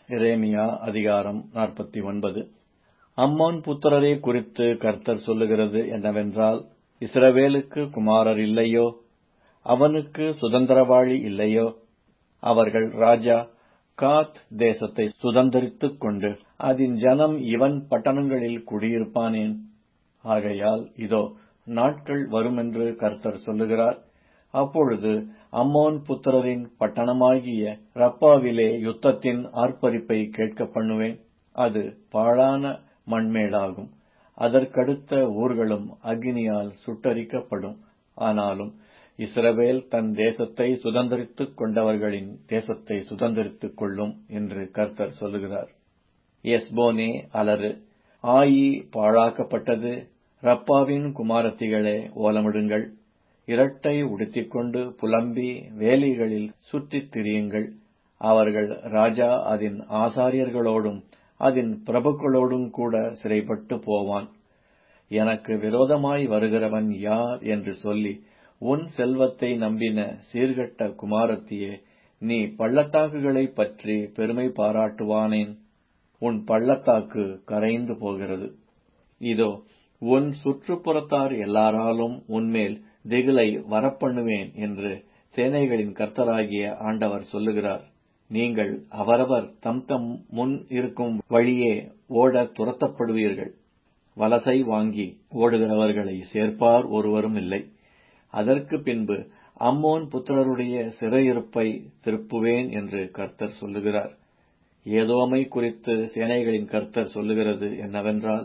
எரேமியா அதிகாரம் நாற்பத்தி ஒன்பது அம்மோன் புத்திரரை குறித்து கர்த்தர் சொல்லுகிறது என்னவென்றால் இஸ்ரவேலுக்கு குமாரர் இல்லையோ அவனுக்கு சுதந்திரவாளி இல்லையோ அவர்கள் ராஜா காத் தேசத்தை சுதந்தரித்துக் கொண்டு அதன் ஜனம் இவன் பட்டணங்களில் குடியிருப்பானேன் ஆகையால் இதோ நாட்கள் வருமென்று கர்த்தர் சொல்லுகிறார் அப்பொழுது அம்மோன் புத்திரரின் பட்டணமாகிய ரப்பாவிலே யுத்தத்தின் ஆர்ப்பரிப்பை கேட்க பண்ணுவேன் அது பாழான மண்மேடாகும் அதற்கடுத்த ஊர்களும் அக்னியால் சுட்டரிக்கப்படும் ஆனாலும் இஸ்ரவேல் தன் தேசத்தை சுதந்தரித்துக் கொண்டவர்களின் தேசத்தை சுதந்தரித்துக் கொள்ளும் என்று கர்த்தர் சொல்லுகிறார் எஸ்போனே அலறு ஆயி பாழாக்கப்பட்டது ரப்பாவின் குமாரத்திகளே ஓலமிடுங்கள் இரட்டை உடுத்திக்கொண்டு புலம்பி வேலிகளில் சுற்றித் திரியுங்கள் அவர்கள் ராஜா அதன் ஆசாரியர்களோடும் அதன் பிரபுக்களோடும் கூட சிறைப்பட்டு போவான் எனக்கு விரோதமாய் வருகிறவன் யார் என்று சொல்லி உன் செல்வத்தை நம்பின சீர்கட்ட குமாரத்தியே நீ பள்ளத்தாக்குகளைப் பற்றி பெருமை பாராட்டுவானேன் உன் பள்ளத்தாக்கு கரைந்து போகிறது இதோ உன் சுற்றுப்புறத்தார் எல்லாராலும் உன்மேல் திகிலை வரப்பண்ணுவேன் என்று சேனைகளின் கர்த்தராகிய ஆண்டவர் சொல்லுகிறார் நீங்கள் அவரவர் தம் தம் முன் இருக்கும் வழியே ஓட துரத்தப்படுவீர்கள் வலசை வாங்கி ஓடுகிறவர்களை சேர்ப்பார் ஒருவரும் இல்லை அதற்கு பின்பு அம்மோன் புத்திரருடைய சிறையிருப்பை திருப்புவேன் என்று கர்த்தர் சொல்லுகிறார் ஏதோமை குறித்து சேனைகளின் கர்த்தர் சொல்லுகிறது என்னவென்றால்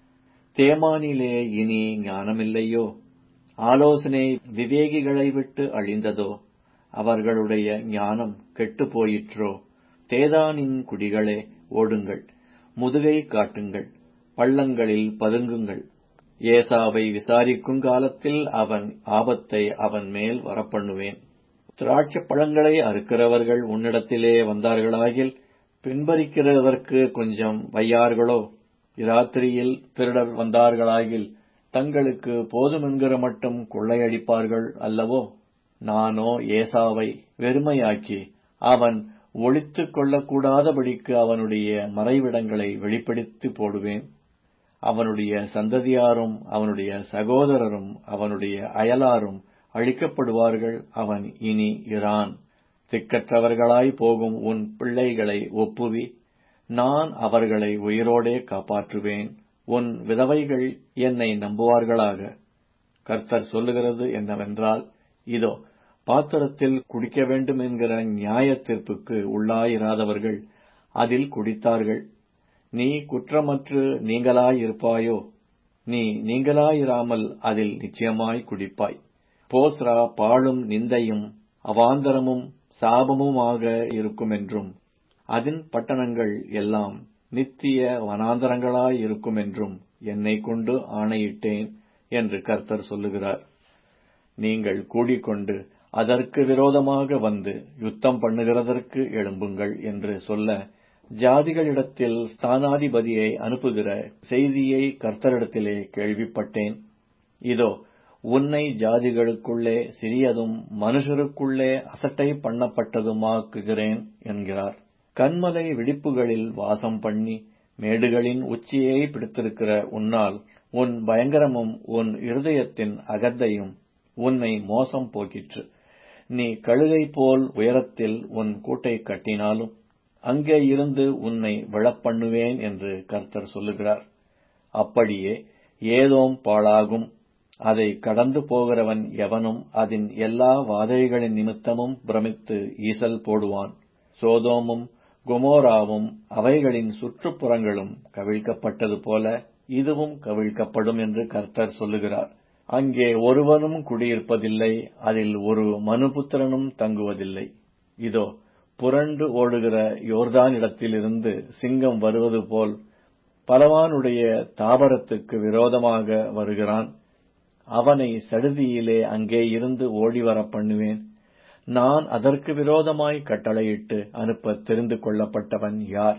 தேமானிலே இனி ஞானமில்லையோ ஆலோசனை விவேகிகளை விட்டு அழிந்ததோ அவர்களுடைய ஞானம் கெட்டு போயிற்றோ தேதானின் குடிகளே ஓடுங்கள் முதுகை காட்டுங்கள் பள்ளங்களில் பதுங்குங்கள் ஏசாவை விசாரிக்கும் காலத்தில் அவன் ஆபத்தை அவன் மேல் வரப்பண்ணுவேன் திராட்சை பழங்களை அறுக்கிறவர்கள் உன்னிடத்திலே வந்தார்களாகில் பின்பறிக்கிறதற்கு கொஞ்சம் வையார்களோ இராத்திரியில் திருடர் வந்தார்களாகில் தங்களுக்கு போதுமென்கிற மட்டும் கொள்ளையடிப்பார்கள் அல்லவோ நானோ ஏசாவை வெறுமையாக்கி அவன் ஒழித்துக் கொள்ளக்கூடாதபடிக்கு அவனுடைய மறைவிடங்களை வெளிப்படுத்தி போடுவேன் அவனுடைய சந்ததியாரும் அவனுடைய சகோதரரும் அவனுடைய அயலாரும் அழிக்கப்படுவார்கள் அவன் இனி இரான் திக்கற்றவர்களாய் போகும் உன் பிள்ளைகளை ஒப்புவி நான் அவர்களை உயிரோடே காப்பாற்றுவேன் உன் விதவைகள் என்னை நம்புவார்களாக கர்த்தர் சொல்லுகிறது என்னவென்றால் இதோ பாத்திரத்தில் குடிக்க வேண்டும் என்கிற நியாய தீர்ப்புக்கு உள்ளாயிராதவர்கள் அதில் குடித்தார்கள் நீ குற்றமற்று நீங்களாயிருப்பாயோ நீ நீங்களாயிராமல் அதில் நிச்சயமாய் குடிப்பாய் போஸ்ரா பாழும் நிந்தையும் அவாந்தரமும் சாபமுமாக இருக்குமென்றும் அதன் பட்டணங்கள் எல்லாம் நித்திய வனாந்தரங்களாயிருக்குமென்றும் என்னை கொண்டு ஆணையிட்டேன் என்று கர்த்தர் சொல்லுகிறார் நீங்கள் கூடிக்கொண்டு அதற்கு விரோதமாக வந்து யுத்தம் பண்ணுகிறதற்கு எழும்புங்கள் என்று சொல்ல ஜாதிகளிடத்தில் ஸ்தானாதிபதியை அனுப்புகிற செய்தியை கர்த்தரிடத்திலே கேள்விப்பட்டேன் இதோ உன்னை ஜாதிகளுக்குள்ளே சிறியதும் மனுஷருக்குள்ளே அசட்டை பண்ணப்பட்டதுமாக்குகிறேன் என்கிறார் கண்மலை விழிப்புகளில் வாசம் பண்ணி மேடுகளின் உச்சியை பிடித்திருக்கிற உன்னால் உன் பயங்கரமும் உன் இருதயத்தின் அகத்தையும் உன்னை மோசம் போக்கிற்று நீ கழுகை போல் உயரத்தில் உன் கூட்டை கட்டினாலும் அங்கே இருந்து உன்னை விழப்பண்ணுவேன் என்று கர்த்தர் சொல்லுகிறார் அப்படியே ஏதோம் பாழாகும் அதை கடந்து போகிறவன் எவனும் அதன் எல்லா வாதைகளின் நிமித்தமும் பிரமித்து ஈசல் போடுவான் சோதோமும் குமோராவும் அவைகளின் சுற்றுப்புறங்களும் கவிழ்க்கப்பட்டது போல இதுவும் கவிழ்க்கப்படும் என்று கர்த்தர் சொல்லுகிறார் அங்கே ஒருவனும் குடியிருப்பதில்லை அதில் ஒரு மனுபுத்திரனும் தங்குவதில்லை இதோ புரண்டு ஓடுகிற யோர்தானிடத்திலிருந்து சிங்கம் வருவது போல் பலவானுடைய தாபரத்துக்கு விரோதமாக வருகிறான் அவனை சடுதியிலே அங்கே இருந்து ஓடிவர பண்ணுவேன் நான் அதற்கு விரோதமாய் கட்டளையிட்டு அனுப்ப தெரிந்து கொள்ளப்பட்டவன் யார்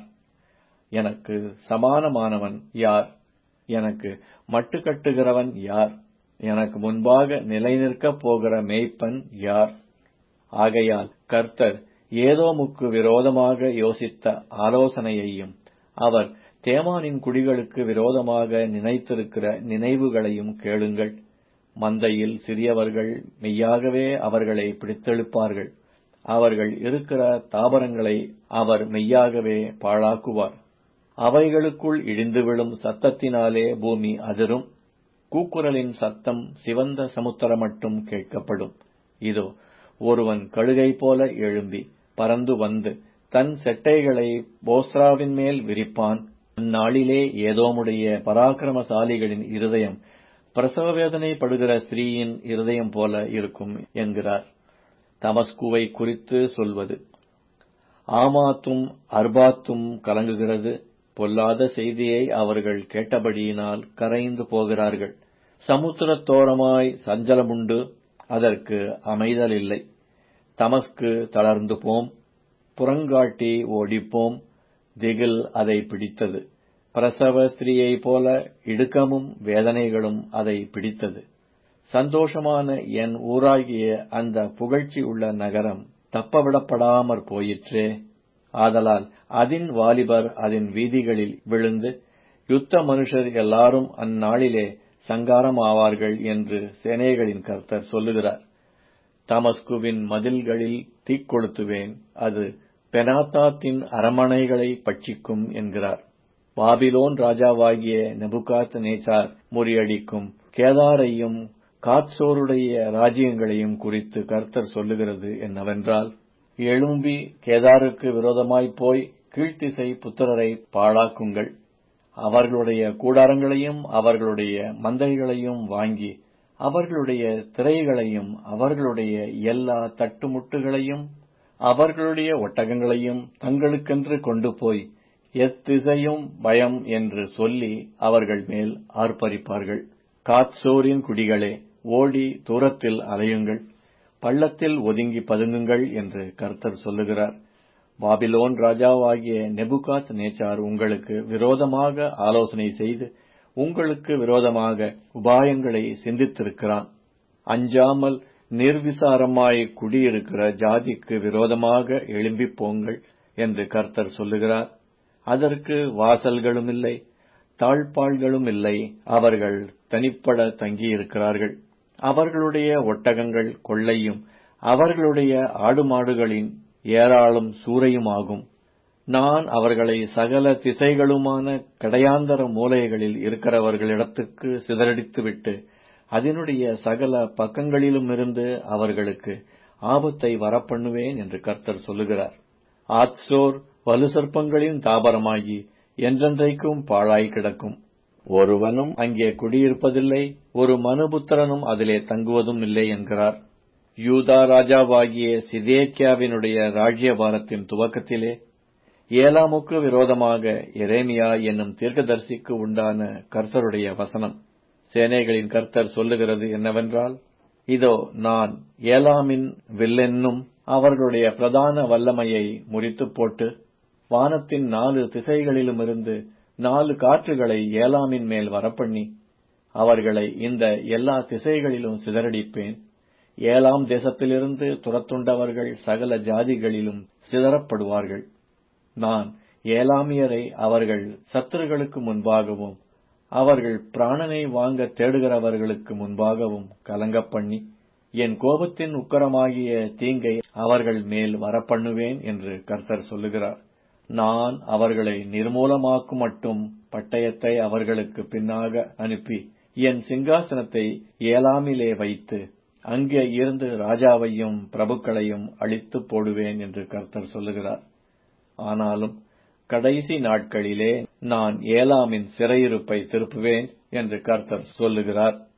எனக்கு சமானமானவன் யார் எனக்கு மட்டுக்கட்டுகிறவன் யார் எனக்கு முன்பாக நிலைநிற்கப் போகிற மேய்ப்பன் யார் ஆகையால் கர்த்தர் ஏதோமுக்கு விரோதமாக யோசித்த ஆலோசனையையும் அவர் தேமானின் குடிகளுக்கு விரோதமாக நினைத்திருக்கிற நினைவுகளையும் கேளுங்கள் மந்தையில் சிறியவர்கள் மெய்யாகவே அவர்களை பிடித்தெழுப்பார்கள் அவர்கள் இருக்கிற தாவரங்களை அவர் மெய்யாகவே பாழாக்குவார் அவைகளுக்குள் இடிந்து விழும் சத்தத்தினாலே பூமி அதிரும் கூக்குரலின் சத்தம் சிவந்த சமுத்திரம் மட்டும் கேட்கப்படும் இதோ ஒருவன் கழுகை போல எழும்பி பறந்து வந்து தன் செட்டைகளை போஸ்ராவின் மேல் விரிப்பான் அந்நாளிலே ஏதோமுடைய பராக்கிரமசாலிகளின் இருதயம் பிரசவ வேதனைப்படுகிற ஸ்திரீயின் இருதயம் போல இருக்கும் என்கிறார் தமஸ்குவை குறித்து சொல்வது ஆமாத்தும் அர்பாத்தும் கலங்குகிறது பொல்லாத செய்தியை அவர்கள் கேட்டபடியினால் கரைந்து போகிறார்கள் சமுத்திரத்தோரமாய் சஞ்சலமுண்டு அதற்கு அமைதல் இல்லை தமஸ்கு தளர்ந்து போம் புறங்காட்டி ஓடிப்போம் திகில் அதை பிடித்தது பிரசவ ஸ்திரீயைப் போல இடுக்கமும் வேதனைகளும் அதை பிடித்தது சந்தோஷமான என் ஊராகிய அந்த புகழ்ச்சி உள்ள நகரம் தப்பவிடப்படாமற் போயிற்றே ஆதலால் அதின் வாலிபர் அதன் வீதிகளில் விழுந்து யுத்த மனுஷர் எல்லாரும் அந்நாளிலே சங்காரமாவார்கள் என்று சேனைகளின் கர்த்தர் சொல்லுகிறார் தமஸ்குவின் மதில்களில் தீக்கொளுத்துவேன் அது பெனாத்தாத்தின் அரமனைகளை பட்சிக்கும் என்கிறார் பாபிலோன் ராஜாவாகிய நெபுகாத் நேச்சார் முறியடிக்கும் கேதாரையும் காத்சோருடைய ராஜ்யங்களையும் குறித்து கர்த்தர் சொல்லுகிறது என்னவென்றால் எழும்பி கேதாருக்கு விரோதமாய்ப் போய் கீழ்த்திசை புத்திரரை பாழாக்குங்கள் அவர்களுடைய கூடாரங்களையும் அவர்களுடைய மந்தைகளையும் வாங்கி அவர்களுடைய திரைகளையும் அவர்களுடைய எல்லா தட்டுமுட்டுகளையும் அவர்களுடைய ஒட்டகங்களையும் தங்களுக்கென்று கொண்டு போய் எத்திசையும் பயம் என்று சொல்லி அவர்கள் மேல் ஆர்ப்பரிப்பார்கள் காத்சோரின் குடிகளே ஓடி தூரத்தில் அலையுங்கள் பள்ளத்தில் ஒதுங்கி பதுங்குங்கள் என்று கர்த்தர் சொல்லுகிறார் பாபிலோன் ராஜாவாகிய நெபுகாத் நேச்சார் உங்களுக்கு விரோதமாக ஆலோசனை செய்து உங்களுக்கு விரோதமாக உபாயங்களை சிந்தித்திருக்கிறான் அஞ்சாமல் நிர்விசாரமாய் குடியிருக்கிற ஜாதிக்கு விரோதமாக எழும்பிப் போங்கள் என்று கர்த்தர் சொல்லுகிறார் அதற்கு வாசல்களும் இல்லை தாழ்பாள்களும் இல்லை அவர்கள் தனிப்பட தங்கியிருக்கிறார்கள் அவர்களுடைய ஒட்டகங்கள் கொள்ளையும் அவர்களுடைய ஆடு மாடுகளின் ஏராளம் சூறையுமாகும் நான் அவர்களை சகல திசைகளுமான கடையாந்தர மூலைகளில் இருக்கிறவர்களிடத்துக்கு சிதறடித்துவிட்டு அதனுடைய சகல பக்கங்களிலுமிருந்து அவர்களுக்கு ஆபத்தை வரப்பண்ணுவேன் என்று கர்த்தர் சொல்லுகிறார் ஆத்சோர் வலுசற்பங்களின் தாபரமாகி என்றென்றைக்கும் பாழாய் கிடக்கும் ஒருவனும் அங்கே குடியிருப்பதில்லை ஒரு மனுபுத்திரனும் அதிலே தங்குவதும் இல்லை என்கிறார் யூதா ராஜாவாகிய சிதேக்கியாவினுடைய ராஜ்யபாரத்தின் துவக்கத்திலே ஏலாமுக்கு விரோதமாக எரேமியா என்னும் தீர்க்கதரிசிக்கு உண்டான கர்த்தருடைய வசனம் சேனைகளின் கர்த்தர் சொல்லுகிறது என்னவென்றால் இதோ நான் ஏலாமின் வில்லென்னும் அவர்களுடைய பிரதான வல்லமையை முறித்துப் போட்டு வானத்தின் நாலு திசைகளிலுமிருந்து நாலு காற்றுகளை ஏலாமின் மேல் வரப்பண்ணி அவர்களை இந்த எல்லா திசைகளிலும் சிதறடிப்பேன் ஏலாம் தேசத்திலிருந்து துரத்துண்டவர்கள் சகல ஜாதிகளிலும் சிதறப்படுவார்கள் நான் ஏலாமியரை அவர்கள் சத்துருகளுக்கு முன்பாகவும் அவர்கள் பிராணனை வாங்க தேடுகிறவர்களுக்கு முன்பாகவும் கலங்கப் பண்ணி என் கோபத்தின் உக்கரமாகிய தீங்கை அவர்கள் மேல் வரப்பண்ணுவேன் என்று கர்த்தர் சொல்லுகிறார் நான் அவர்களை நிர்மூலமாக்கும் மட்டும் பட்டயத்தை அவர்களுக்கு பின்னாக அனுப்பி என் சிங்காசனத்தை ஏலாமிலே வைத்து அங்கே இருந்து ராஜாவையும் பிரபுக்களையும் அழித்து போடுவேன் என்று கர்த்தர் சொல்லுகிறார் ஆனாலும் கடைசி நாட்களிலே நான் ஏலாமின் சிறையிருப்பை திருப்புவேன் என்று கர்த்தர் சொல்லுகிறார்